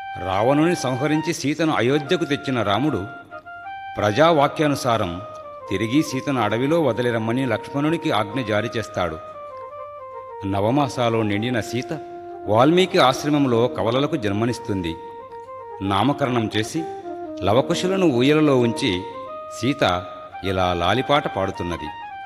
రావణుని సంహరించి సీతను అయోధ్యకు తెచ్చిన రాముడు ప్రజావాక్యానుసారం తిరిగి సీతను అడవిలో వదిలిరమ్మని లక్ష్మణునికి ఆజ్ఞ జారీ చేస్తాడు నవమాసాలో నిండిన సీత వాల్మీకి ఆశ్రమంలో కవలలకు జన్మనిస్తుంది నామకరణం చేసి లవకుశులను ఊయలలో ఉంచి సీత ఇలా లాలిపాట పాడుతున్నది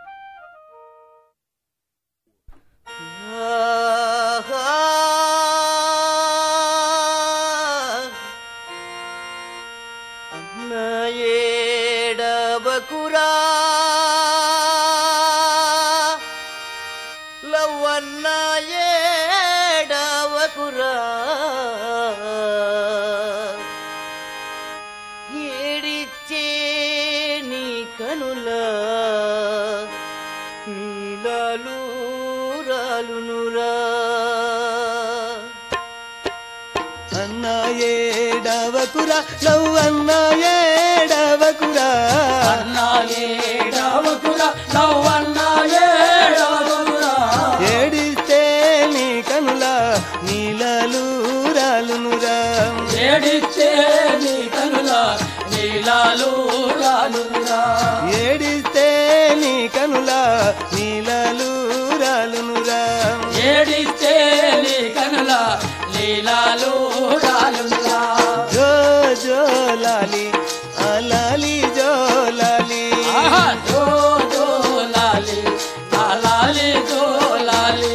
అన్నయేడవకురా లవ్వన్నయేడవకురా ఏడిచ్చే నీ కనుల నీలాలు రాలునురా అన్న ఏడవకురా లవ్వన్న ఏడవకురా ఏడిస్తే నీ కనుల నీలలు రాలునురా ఏడిస్తే నీ కనుల నీలలు రాలునురా లీలాలు రాలులా జో జో లాలి ఆ లాలి జో లాలి ఆహా, జో జో లాలి ఆ లాలి జో లాలి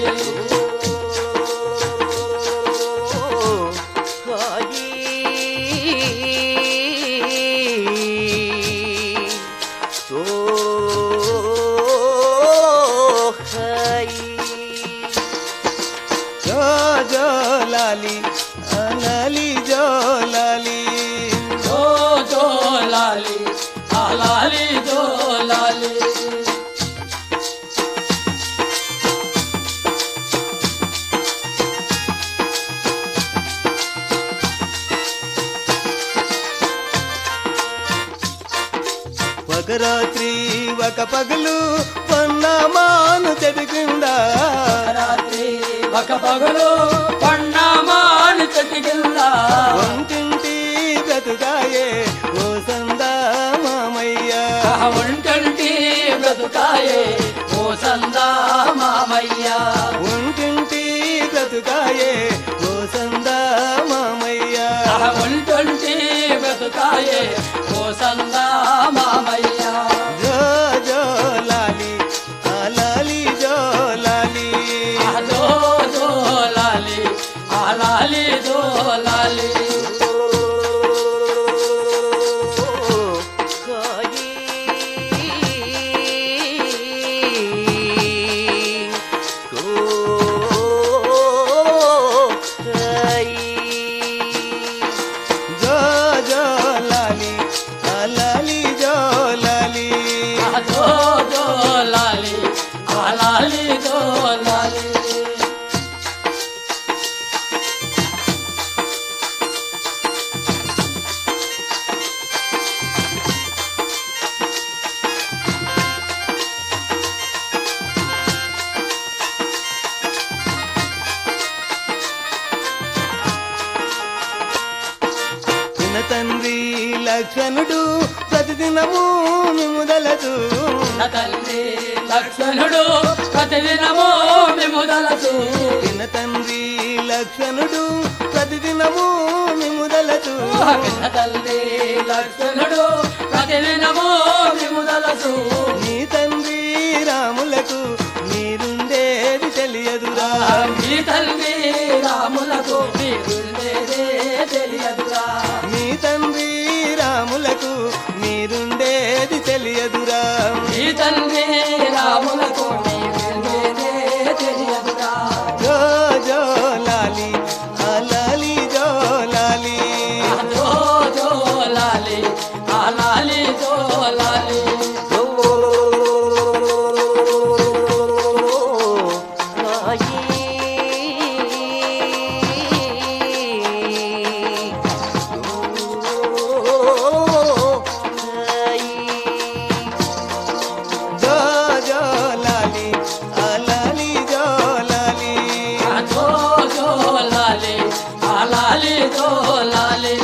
జో జో లాలి ఆ లాలి జో లాలి జో జో లాలి ఆ లాలి జో లాలి ఒక రాత్రి ఒక పగలు పన్నమాను చెడుకుందా రాత్రి ఒక పగలు పన్నమాని చెట్టు కింద ఒంటింటి బ్రతుకాయే ఓ సందా మామయ్య ఆ ఒంటంటి బ్రతుకాయే ఓ సందా మామయ్య ఒంటింటి బ్రతుకాయే ఓ సందా మామయ్య ఆ ఒంటంటి బ్రతుకాయే ఓ సందా మామయ్య జో జో లాలి ఆ లాలి జో లాలి ఆ జో జో లాలి ఆ లాలి జో లాలి జో జో లాలి ఆ లాలి జో లాలి ఆ జో జో లాలి ఆ లాలి జో లాలి చిన్న తండ్రి లక్షణుడు ప్రతిదినము మిముదలదు నా తండ్రి లక్ష్మణుడు ప్రతిదినము మిముదలసు చిన్న తండ్రి లక్షణుడు ప్రతిదినము మిముదలదు పిన్న తల్లి లక్ష్మణుడు ప్రతిదినము మిముదలసు నీ తండ్రి రాములకు మీరుండేది తెలియదురా మీ తల్లి రాములకు మీరుండేదే తెలియదురా మీ తండ్రి రాములకు మీరుండేది తెలియదురా మీ తండ్రి రాములకు మీరుండేదే తెలియదురా జో జో లాలి ఆ లాలి జో లాలి ఆ జో జో లాలి ఆ లాలి జో లాలి ఆ జో లాలి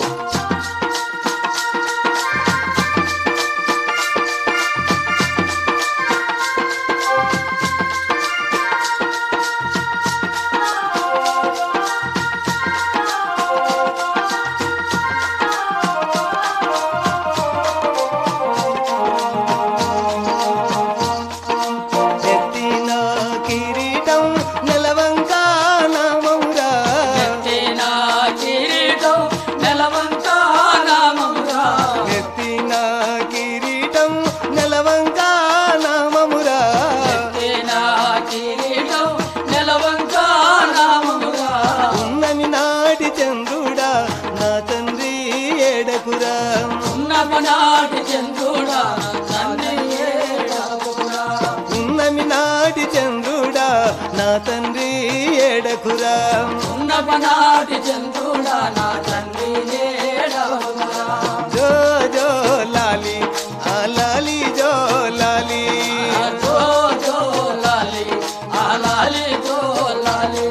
ఎత్తిన కిరీటం నెలవంక నామమురా ఎత్తిన కిరీటం నెలవంక నామమురా ఎత్తిన కిరీటం నెలవంక నామమురా ఎత్తిన కిరీటం నెలవంక నామమురా ఉన్నమి నాటి చంద్రుడా నా తండ్రి ఏడకురా ఉన్నపనాటి చంద్రుడా తండ్రి ఏడకురా ఉన్నమి నాటి చంద్రుడా నా తండ్రి ఏడకురా ఉన్నపనాటి చంద్రుడా నా తండ్రి ఏడకురా జో జో లాలి ఆ లాలి జో లాలి జో జో లాలి ఆ లాలి జో లాలి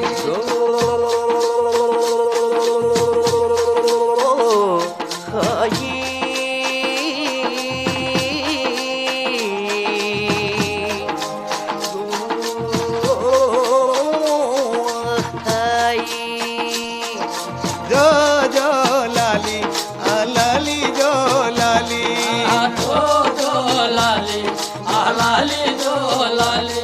హాయి హాయి జో జో లాలి ఆ లాలి జో లాలి ఆ జో జో లాలి ఆ లాలి జో లాలి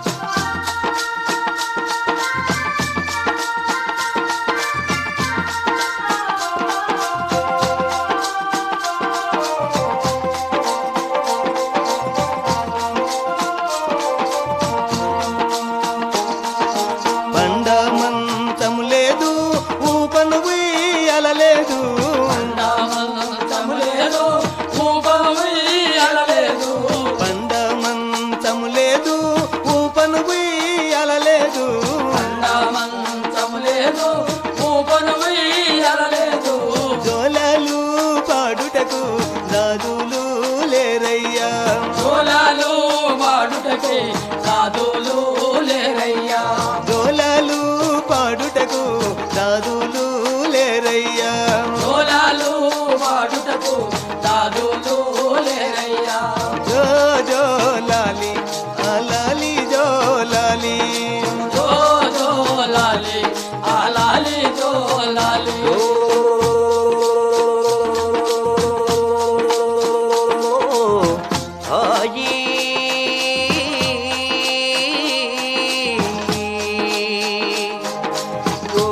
పండ మంచము లేదు ఊపను అలలేదు నామంతములేదు ఊపమి అలలేదు పండ మంచము లేదు ఊపను అలలేదు నామంతములేదు ఊపమి అలలేదు జోలలు పాడుటకు దాదులు లేరయ్యా జోలాలు వాడుటకి సాధులు లేరయ్యా జోలలు పాడుటకు దాదులు లేరయ్యా జోలాలు వాడుటకు సాధులు లేరయ్యా జో జో లాలి ఆ లాలి జో లాలి జో జో లాలి ఆ లాలి జో లాలి హాయి ఓ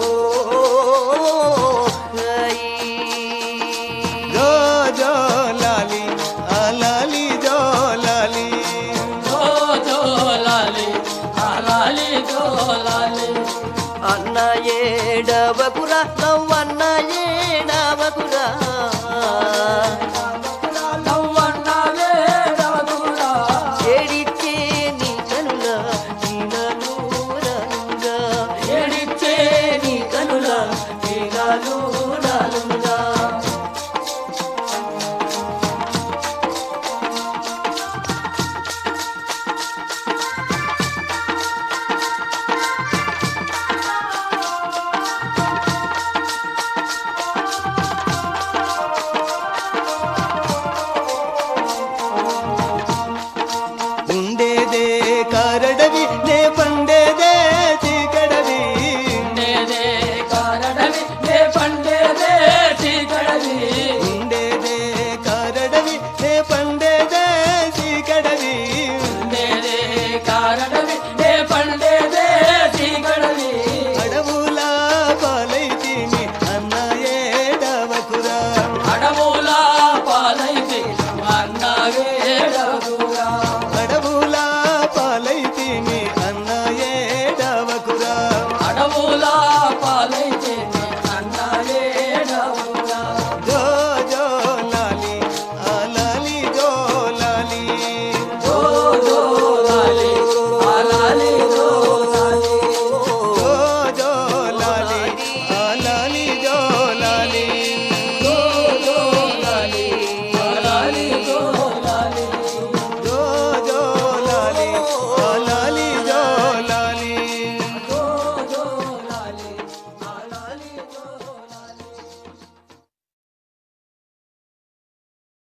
హాయి జో జో లాలి ఆ లాలి జో లాలి జో జో లాలి ఆ లాలి జో లాలి అన్న ఏడవకురా నవ్వన్న ఏడవకురా